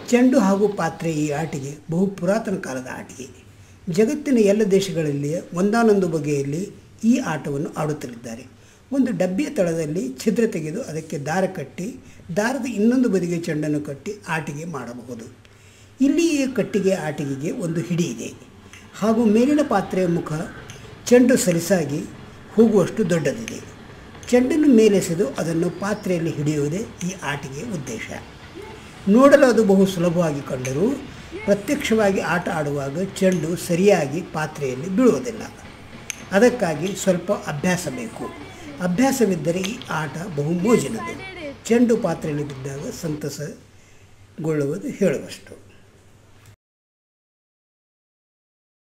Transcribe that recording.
ಚೆಂಡು ಹಾಗೂ ಪಾತ್ರೆ ಈ ಆಟಿಕೆ ಬಹು ಪುರಾತನ ಕಾಲದ ಆಟಿಕೆ ಜಗತ್ತಿನ ಎಲ್ಲ ದೇಶಗಳಲ್ಲಿ ಒಂದಾನೊಂದು ಬಗೆಯಲ್ಲಿ ಈ ಆಟವನ್ನು ಆಡುತ್ತಲಿದ್ದಾರೆ ಒಂದು ಡಬ್ಬಿಯ ತಳದಲ್ಲಿ ಛಿದ್ರ ತೆಗೆದು ಅದಕ್ಕೆ ದಾರ ಕಟ್ಟಿ ದಾರದ ಇನ್ನೊಂದು ಬದಿಗೆ ಚೆಂಡನ್ನು ಕಟ್ಟಿ ಆಟಿಕೆ ಮಾಡಬಹುದು ಇಲ್ಲಿ ಈ ಕಟ್ಟಿಗೆ ಆಟಿಕೆಗೆ ಒಂದು ಹಿಡಿ ಇದೆ ಹಾಗೂ ಮೇಲಿನ ಪಾತ್ರೆಯ ಮುಖ ಚೆಂಡು ಸರಿಸಾಗಿ ಹೋಗುವಷ್ಟು ದೊಡ್ಡದಿದೆ ಚೆಂಡನ್ನು ಮೇಲೆಸೆದು ಅದನ್ನು ಪಾತ್ರೆಯಲ್ಲಿ ಹಿಡಿಯುವುದೇ ಈ ಆಟಿಕೆಯ ಉದ್ದೇಶ ನೋಡಲು ಅದು ಬಹು ಸುಲಭವಾಗಿ ಕಂಡರೂ ಪ್ರತ್ಯಕ್ಷವಾಗಿ ಆಟ ಆಡುವಾಗ ಚೆಂಡು ಸರಿಯಾಗಿ ಪಾತ್ರೆಯಲ್ಲಿ ಬೀಳುವುದಿಲ್ಲ ಅದಕ್ಕಾಗಿ ಸ್ವಲ್ಪ ಅಭ್ಯಾಸ ಬೇಕು ಅಭ್ಯಾಸವಿದ್ದರೆ ಈ ಆಟ ಬಹು ಮೋಜಿನದು ಚೆಂಡು ಪಾತ್ರೆಯಲ್ಲಿ ಬಿದ್ದಾಗ ಸಂತಸಗೊಳ್ಳುವುದು ಹೇಳುವಷ್ಟು